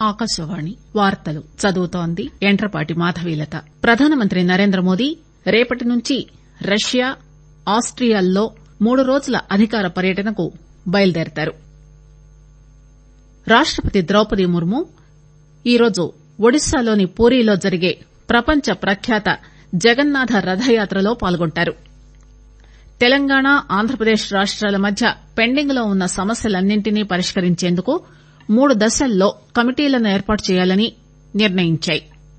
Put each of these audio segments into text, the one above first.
ఆకాశవాణి వార్తలు చదువుతోంది యంట్రపాటి మాధవీలత ప్రధానమంత్రి నరేంద్రమోదీ రేపటి నుంచి రష్యా ఆస్టియాల్లో మూడు రోజుల అధికార పర్యటనకు బయలుదేరతారు రాష్టపతి ద్రౌపది ముర్ము ఈరోజు ఒడిశాలోని పూరీలో జరిగే ప్రపంచ ప్రఖ్యాత జగన్నాథ రథయాత్రలో పాల్గొంటారు తెలంగాణ ఆంధ్రప్రదేశ్ రాష్టాల మధ్య పెండింగ్ లో ఉన్న సమస్యలన్నింటినీ పరిష్కరించేందుకు మూడు దశల్లో కమిటీలను ఏర్పాటు చేయాలని నిర్ణయించాయి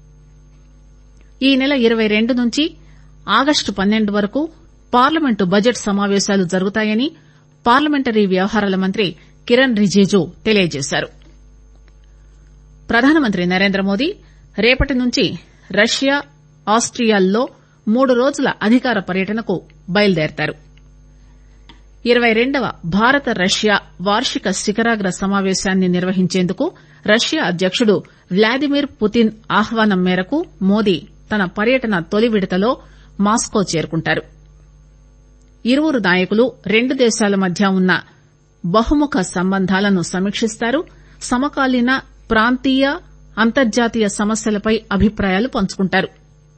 ఈ నెల ఇరవై రెండు నుంచి ఆగస్టు పన్నెండు వరకు పార్లమెంటు బడ్జెట్ సమావేశాలు జరుగుతాయని పార్లమెంటరీ వ్యవహారాల మంత్రి కిరణ్ రిజిజు తెలియజేశారు ప్రధానమంత్రి నరేంద్రమోదీ రేపటి నుంచి రష్యా ఆస్టియాల్లో మూడు రోజుల అధికార పర్యటనకు బయలుదేరతారు ఇరవై రెండవ భారత రష్యా వార్షిక శిఖరాగ్ర సమావేశాన్ని నిర్వహించేందుకు రష్యా అధ్యకుడు వ్లాదిమిర్ పుతిన్ ఆహ్వానం మేరకు మోదీ తన పర్యటన తొలి విడతలో మాస్కో చేరుకుంటారు ఇరువురు నాయకులు రెండు దేశాల మధ్య ఉన్న బహుముఖ సంబంధాలను సమీకిస్తారు సమకాలీన ప్రాంతీయ అంతర్జాతీయ సమస్యలపై అభిప్రాయాలు పంచుకుంటారు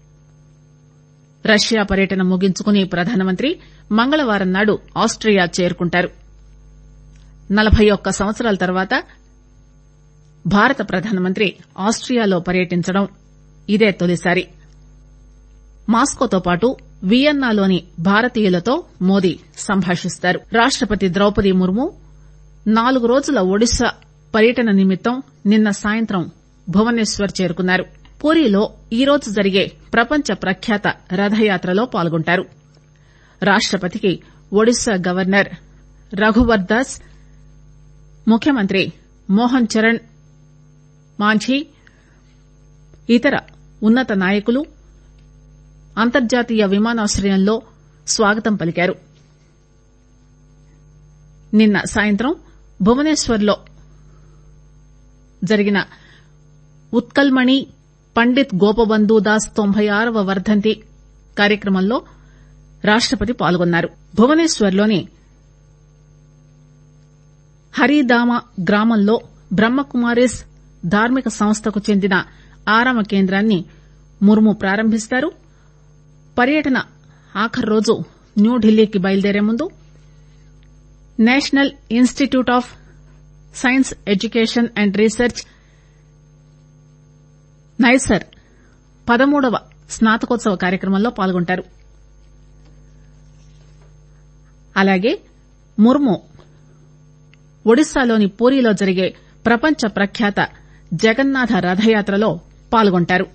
రష్యా పర్యటన ముగించుకుని ప్రధానమంత్రి మంగళవారం నాడు ఆస్టియా చేరుకుంటారు నలబై ఒక్క సంవత్సరాల తర్వాత భారత ప్రధానమంత్రి ఆస్టియాలో పర్యటించడం ఇదే తొలిసారి మాస్కోతో పాటు వియన్నాలోని భారతీయులతో మోదీ సంభాషిస్తారు రాష్టపతి ద్రౌపది ముర్ము నాలుగు రోజుల ఒడిశా పర్యటన నిమిత్తం నిన్న సాయంత్రం భువనేశ్వర్ చేరుకున్నారు పూరీలో ఈరోజు జరిగే ప్రపంచ ప్రఖ్యాత రథయాత్రలో పాల్గొంటారు రాష్టపతికి ఒడిశా గవర్నర్ రఘువర్ దాస్ ముఖ్యమంత్రి మోహన్ చరణ్ మాంఝీ ఇతర ఉన్నత నాయకులు అంతర్జాతీయ విమానాశ్రయంలో స్వాగతం పలికారు నిన్న సాయంత్రం భువనేశ్వర్ లో జరిగిన ఉత్కల్మణి పండిత్ గోపబంధు దాస్ తొంభై ఆరవ వర్దంతి కార్యక్రమంలో రాష్టపతి పాల్గొన్నారు భువనేశ్వర్ లోని హరిదామ గ్రామంలో బ్రహ్మకుమారీస్ ధార్మిక సంస్థకు చెందిన ఆరామ కేంద్రాన్ని ముర్ము ప్రారంభిస్తారు పర్యటన ఆఖరు రోజు న్యూఢిల్లీకి బయలుదేరే ముందు national institute of science education and research NISER పదమూడవ స్నాతకోత్సవ కార్యక్రమంలో పాల్గొంటారు అలాగే ముర్ము ఒడిశాలోని పూరీలో జరిగే ప్రపంచ ప్రఖ్యాత జగన్నాథ రథయాత్రలో పాల్గొంటారు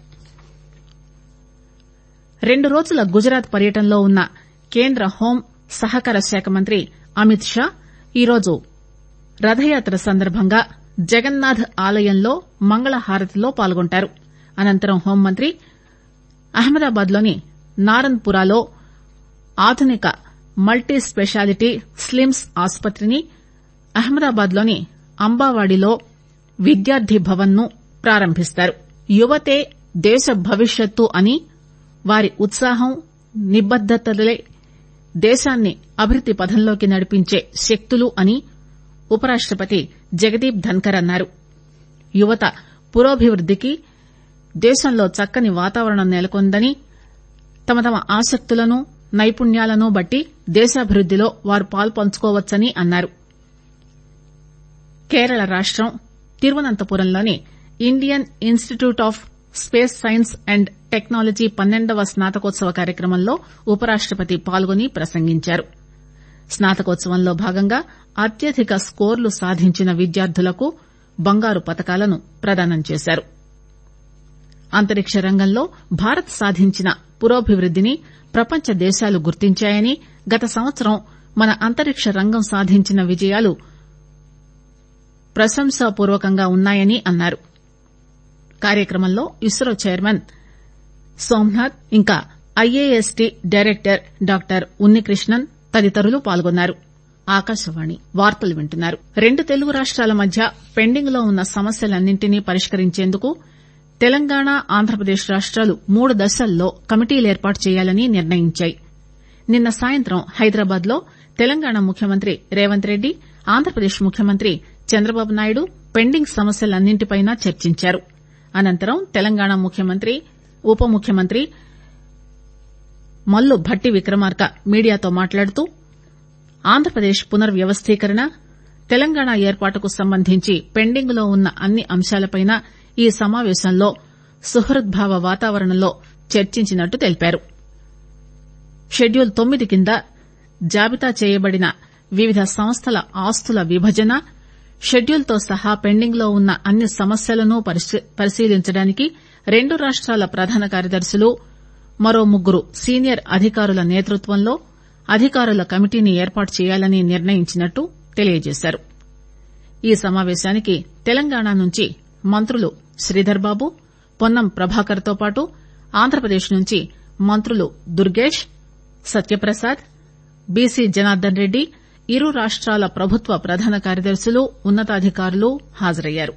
రెండు రోజుల గుజరాత్ పర్యటనలో ఉన్న కేంద్ర హోం సహకార శాఖ మంత్రి అమిత్ షా ఈరోజు రథయాత్ర సందర్భంగా జగన్నాథ్ ఆలయంలో మంగళహారతిలో పాల్గొంటారు అనంతరం హోంమంత్రి అహ్మదాబాద్ లోని నారన్పురాలో ఆధునిక మల్టీ స్పెషాలిటీ స్లిమ్స్ ఆసుపత్రిని అహ్మదాబాద్ లోని అంబావాడిలో విద్యార్థి భవన్ ను ప్రారంభిస్తారు యువతే దేశ భవిష్యత్తు అని వారి ఉత్సాహం నిబద్దతలే దేశాన్ని అభివృద్ది పథంలోకి నడిపించే శక్తులు అని ఉపరాష్టపతి జగదీప్ ధన్కర్ అన్నారు యువత పురోభివృద్దికి దేశంలో చక్కని వాతావరణం నెలకొందని తమ తమ ఆసక్తులను నైపుణ్యాలను బట్టి దేశాభివృద్దిలో వారు పాల్పంచుకోవచ్చని అన్నారు కేరళ రాష్టం తిరువనంతపురంలోని Indian institute of space science and technology పన్నెండవ స్నాతకోత్సవ కార్యక్రమంలో ఉపరాష్టపతి పాల్గొని ప్రసంగించారు స్నాతకోత్సవంలో భాగంగా అత్యధిక స్కోర్లు సాధించిన విద్యార్థులకు బంగారు పతకాలను ప్రదానం చేశారు అంతరిక్ష రంగంలో భారత్ సాధించిన పురోభివృద్దిని ప్రపంచ దేశాలు గుర్తించాయని గత సంవత్సరం మన అంతరిక్ష రంగం సాధించిన విజయాలు ప్రశంసాపూర్వకంగా ఉన్నాయని అన్నారు కార్యక్రమంలో ఇస్రో చైర్మన్ సోమ్నాథ్ ఇంకా ఐఏఎస్టీ డైరెక్టర్ డాక్టర్ ఉన్నికృష్ణన్ తదితరులు పాల్గొన్నారు ఆకాశవాణి వార్తలు వింటున్నారు రెండు తెలుగు రాష్టాల మధ్య పెండింగ్ లో ఉన్న సమస్యలన్నింటినీ పరిష్కరించేందుకు తెలంగాణ ఆంధ్రప్రదేశ్ రాష్టాలు మూడు దశల్లో కమిటీలు ఏర్పాటు చేయాలని నిర్ణయించాయి నిన్న సాయంత్రం హైదరాబాద్ లో తెలంగాణ ముఖ్యమంత్రి రేవంత్ రెడ్డి ఆంధ్రప్రదేశ్ ముఖ్యమంత్రి చంద్రబాబు నాయుడు పెండింగ్ సమస్యలన్నింటిపైనా చర్చించారు అనంతరం తెలంగాణ ముఖ్యమంత్రి ఉప ముఖ్యమంత్రి మల్లు భట్టి విక్రమార్క మీడియాతో మాట్లాడుతూ ఆంధ్రప్రదేశ్ పునర్వ్యవస్థీకరణ తెలంగాణ ఏర్పాటుకు సంబంధించి పెండింగ్ లో ఉన్న అన్ని అంశాలపైనా ఈ సమావేశంలో సుహృద్భావ వాతావరణంలో చర్చించినట్టు తెలిపారు షెడ్యూల్ తొమ్మిది కింద జాబితా చేయబడిన వివిధ సంస్థల ఆస్తుల విభజన షెడ్యూల్ తో సహా పెండింగ్ లో ఉన్న అన్ని సమస్యలను పరిశీలించడానికి రెండు రాష్టాల ప్రధాన కార్యదర్శులు మరో ముగ్గురు సీనియర్ అధికారుల నేతృత్వంలో అధికారుల కమిటీని ఏర్పాటు చేయాలని నిర్ణయించినట్టు తెలియజేశారు ఈ సమావేశానికి తెలంగాణ నుంచి మంత్రులు శ్రీధర్ బాబు పొన్నం ప్రభాకర్ తో పాటు ఆంధ్రప్రదేశ్ నుంచి మంత్రులు దుర్గేష్ సత్యప్రసాద్ బీసీ జనార్దన్ రెడ్డి ఇరు రాష్టాల ప్రభుత్వ ప్రధాన కార్యదర్శులు ఉన్నతాధికారులు హాజరయ్యారు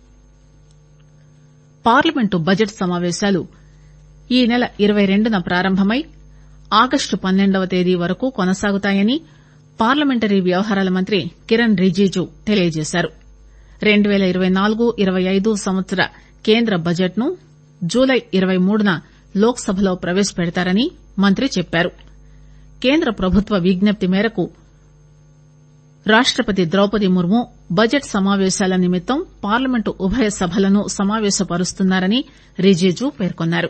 పార్లమెంటు బడ్జెట్ సమావేశాలు ఈ నెల ఇరవై రెండున ప్రారంభమై ఆగస్టు పన్నెండవ తేదీ వరకు కొనసాగుతాయని పార్లమెంటరీ వ్యవహారాల మంత్రి కిరణ్ రిజిజు తెలియజేశారు రెండు పేల ఇరవై నాలుగు ఇరవై ఐదు సంవత్సర కేంద్ర బడ్జెట్ ను జూలై ఇరవై మూడున లోక్ సభలో ప్రవేశపెడతారని మంత్రి చెప్పారు కేంద్ర ప్రభుత్వ విజ్ఞప్తి మేరకు రాష్టపతి ద్రౌపది ముర్ము బడ్జెట్ సమావేశాల నిమిత్తం పార్లమెంటు ఉభయ సభలను సమావేశపరుస్తున్నారని రిజిజు పేర్కొన్నారు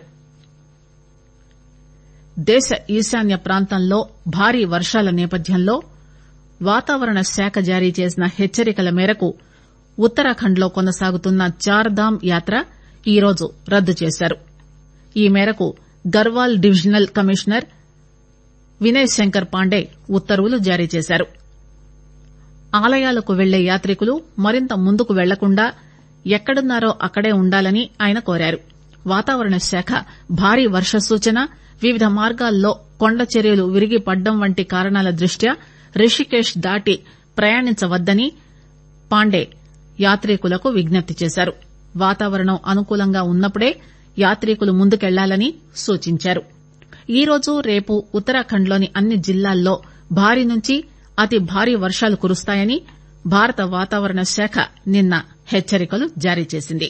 దేశ ఈశాన్య ప్రాంతంలో భారీ వర్షాల నేపథ్యంలో వాతావరణ శాఖ జారీ చేసిన హెచ్చరికల మేరకు ఉత్తరాఖండ్ లో కొనసాగుతున్న చార్ధామ్ యాత్ర ఈరోజు రద్దు చేశారు ఈ మేరకు గర్వాల్ డివిజనల్ కమిషనర్ వినయ్ శంకర్ పాండే ఉత్తర్వులు జారీ చేశారు ఆలయాలకు వెళ్లే యాత్రికులు మరింత ముందుకు వెళ్లకుండా ఎక్కడున్నారో అక్కడే ఉండాలని ఆయన కోరారు వాతావరణ శాఖ భారీ వర్ష సూచన వివిధ మార్గాల్లో కొండ చర్యలు విరిగి పడ్డం వంటి కారణాల దృష్ట్యా రిషికేశ్ దాటి ప్రయాణించవద్దని పాండే యాత్రికులకు విజ్ఞప్తి చేశారు వాతావరణం అనుకూలంగా ఉన్నప్పుడే యాత్రికులు ముందుకెళ్లాలని సూచించారు ఈరోజు రేపు ఉత్తరాఖండ్ లోని అన్ని జిల్లాల్లో భారీ నుంచి అతి భారీ వర్షాలు కురుస్తాయని భారత వాతావరణ శాఖ నిన్న హెచ్చరికలు జారీ చేసింది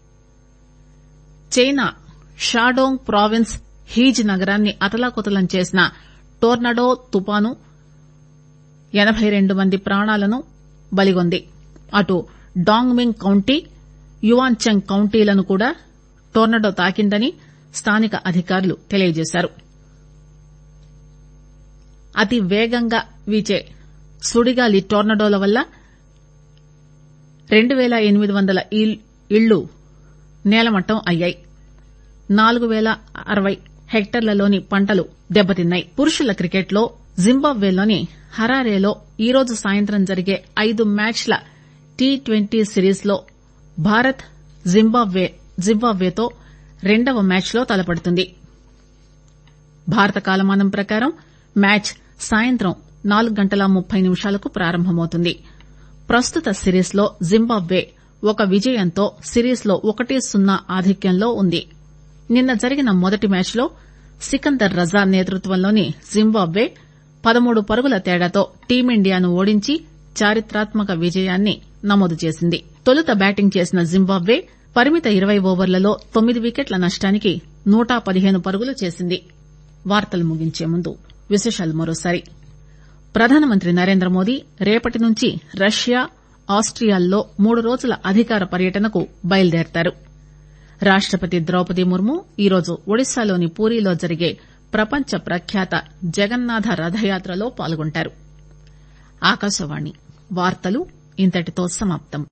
చైనా షాడోంగ్ ప్రావిన్స్ హీజ్ నగరాన్ని అతలాకుతలం చేసిన టోర్నడో తుపాను ఎనబై రెండు మంది ప్రాణాలను బలిగొంది అటు డాంగ్మింగ్ కౌంటీ యువాన్చంగ్ కౌంటీలను కూడా టోర్నడో తాకిందని స్థానిక అధికారులు తెలియజేశారు అతి వేగంగా వీచే సుడిగాలి టోర్నడోల వల్ల రెండు పేల ఎనిమిది వందల ఇళ్లు నేలమట్టం అయ్యాయి నాలుగు పేల అరవై హెక్టార్లలోని పంటలు దెబ్బతిన్నాయి పురుషుల క్రికెట్ లో జింబాబ్వేలోని హరారేలో ఈరోజు సాయంత్రం జరిగే ఐదు మ్యాచ్ల టీ ట్వంటీ సిరీస్ లో భారత్ జింబాబ్వేతో రెండవ మ్యాచ్ లో తలపడుతుంది భారత కాలమానం ప్రకారం మ్యాచ్ సాయంత్రం నాలుగు గంటల ముప్పై నిమిషాలకు ప్రారంభమవుతుంది ప్రస్తుత సిరీస్ లో జింబాబ్వే ఒక విజయంతో సిరీస్ లో ఒకటి సున్నా ఆధిక్యంలో ఉంది నిన్న జరిగిన మొదటి మ్యాచ్ లో సికందర్ రజా నేతృత్వంలోని జింబాబ్వే పదమూడు పరుగుల తేడాతో టీమిండియాను ఓడించి చారిత్రాత్మక విజయాన్ని నమోదు చేసింది తొలుత బ్యాటింగ్ చేసిన జింబాబ్వే పరిమిత ఇరవై ఓవర్లలో తొమ్మిది వికెట్ల నష్టానికి నూట పదిహేను పరుగులు చేసింది వార్తలు ముగించే ముందు విశేషాలు మరోసారి ప్రధానమంత్రి నరేంద్రమోదీ రేపటి నుంచి రష్యా ఆస్టియాల్లో మూడు రోజుల అధికార పర్యటనకు బయలుదేరతారు రాష్టపతి ద్రౌపది ముర్ము ఈరోజు ఒడిశాలోని పూరీలో జరిగే ప్రపంచ ప్రఖ్యాత జగన్నాథ రథయాత్రలో పాల్గొంటారు ఆకాశవాణి వార్తలు ఇంతటితో సమాప్తం